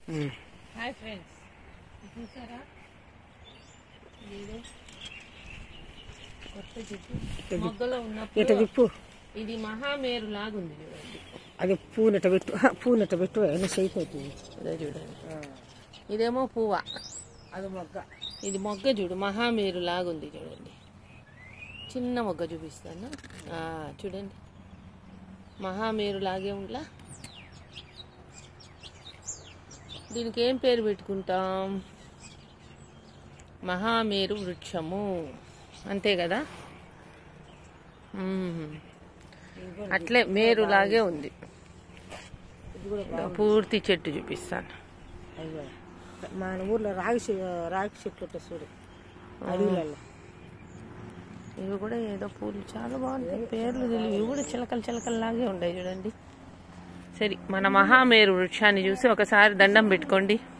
Hi friends చూసారా ఇదేదో కొత్త చెట్టు మొగ్గలో ఇట ఉన్నప్పుడు తిప్పు ఇది మహామేరు లాగుంది చూడండి అది పూనెట పెట్టు హ, పూనెట పెట్టు అయినా అయిపోతుంది ఇదే చూడండి ఇదేమో పువ్వ అది మొగ్గ ఇది మొగ్గ చూడు మహామేరు లాగుంది చూడండి చిన్న మొగ్గ చూపిస్తాను ఆ, చూడండి మహామేరు లాగే ఉండ్లా దీనికి ఏం పేరు పెట్టుకుంటాం మహామేరు వృక్షము అంతే కదా మ్మ్. అట్లే మేరులాగే ఉంది ఇది కూడా ఇదో పూర్తి చెట్టు చూపిస్తాను అది కూడా. మన ఊర్లో రాగి చె- రాగి చెట్లు ఉంటాయి చూడు అడవులలో ఇవి కూడా ఏదో పూలు చాలా బాగుంటాయి పేర్లు తెలియదు ఇవి కూడా చిలకలు చిలకలు లాగే ఉన్నాయి చూడండి సరే మన మహామేరు వృక్షాన్ని చూసి ఒకసారి దండం పెట్టుకోండి